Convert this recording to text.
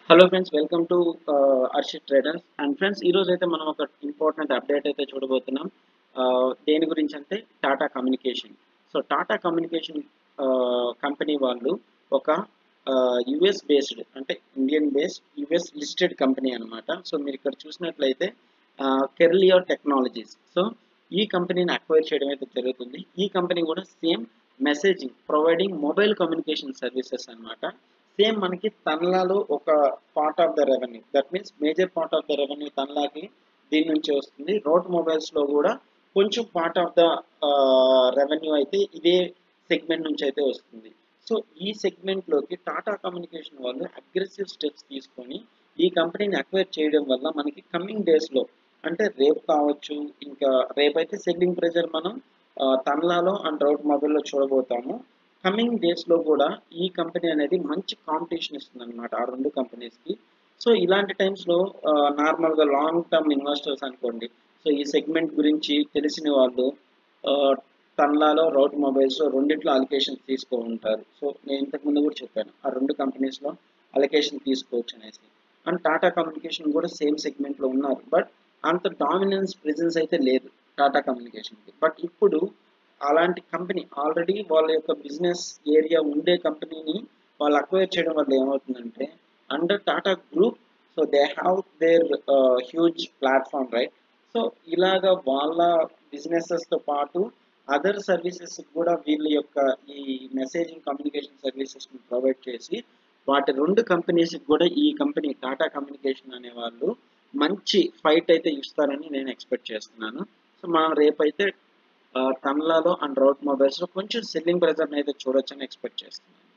hello friends welcome to Arshith traders and friends ఈ రోజు అయితే మనం ఒక ఇంపార్టెంట్ అప్డేట్ అయితే చూడబోతున్నాం Uh, దేని గురించి అంటే Tata communication so Tata communication company వాళ్ళు ఒక యుఎస్ బేస్డ్ అంటే Indian based US listed company అనమాట సో మీరు ఇక్కడ చూసినట్లయితే కెర్లియర్ టెక్నాలజీస్ సో ఈ కంపెనీని అక్వైర్ చేయడం అయితే జరుగుతుంది ఈ కంపెనీ కూడా same messaging providing mobile communication services అనమాట సేమ్ మనకి తన్లాలో ఒక part of the revenue that means major part of the revenue తన్లాకి దీని నుంచి వస్తుంది రోడ్ మొబైల్స్ లో కూడా కొంచెం పార్ట్ ఆఫ్ ద రెవెన్యూ అయితే ఇదే సెగ్మెంట్ నుంచి అయితే వస్తుంది సో ఈ సెగ్మెంట్ లోకి టాటా కమ్యూనికేషన్ వాళ్ళు అగ్రెసివ్ స్టెప్స్ తీసుకొని ఈ కంపెనీని అక్వైర్ చేయడం వల్ల మనకి కమింగ్ డేస్ లో అంటే రేపు కావచ్చు ఇంకా రేపైతే సెల్లింగ్ ప్రెజర్ మనం తన్లాలో అండ్ రౌట్ మొబైల్లో చూడబోతాము కమింగ్ డేస్ లో కూడా ఈ కంపెనీ అనేది మంచి కాంపిటీషన్ ఇస్తుంది అనమాట ఆ రెండు కంపెనీస్ కి సో ఇలాంటి టైమ్స్ లో నార్మల్ గా లాంగ్ టర్మ్ ఇన్వెస్టర్స్ అనుకోండి సో ఈ సెగ్మెంట్ గురించి తెలిసిన వాళ్ళు తన్లాలో రౌట్ మొబైల్స్ రెండిట్లో అలికేషన్ తీసుకో ఉంటారు సో నేను ఇంతకు ముందు కూడా చెప్పాను ఆ రెండు కంపెనీస్ లో అలికేషన్ తీసుకోవచ్చు అనేసి అండ్ టాటా కమ్యూనికేషన్ కూడా సేమ్ సెగ్మెంట్ లో ఉన్నారు బట్ అంత డామినెన్స్ ప్రెజెన్స్ అయితే లేదు టాటా కమ్యూనికేషన్ కి బట్ ఇప్పుడు అలాంటి కంపెనీ ఆల్రెడీ వాళ్ళ యొక్క బిజినెస్ ఏరియా ఉండే కంపెనీని వాళ్ళు అక్వైర్ చేయడం వల్ల ఏమవుతుందంటే under Tata group so they have their huge platform right so ఇలాగా వాళ్ళ బిజినెసెస్ తో పాటు అదర్ సర్వీసెస్ కూడా వీళ్ళ యొక్క ఈ మెసేజింగ్ కమ్యూనికేషన్ సర్వీసెస్ ప్రొవైడ్ చేసి వాటి రెండు కంపెనీస్ కూడా ఈ కంపెనీ టాటా కమ్యూనికేషన్ అనే వాళ్ళు మంచి ఫైట్ అయితే ఇస్తారని నేను ఎక్స్పెక్ట్ చేస్తున్నాను సో మనం రేపైతే తమిళలో అండ్ రౌట్ మొబైల్స్ లో కొంచెం సెల్లింగ్ ప్రెజర్ అయితే చూడొచ్చని ఎక్స్పెక్ట్ చేస్తున్నాను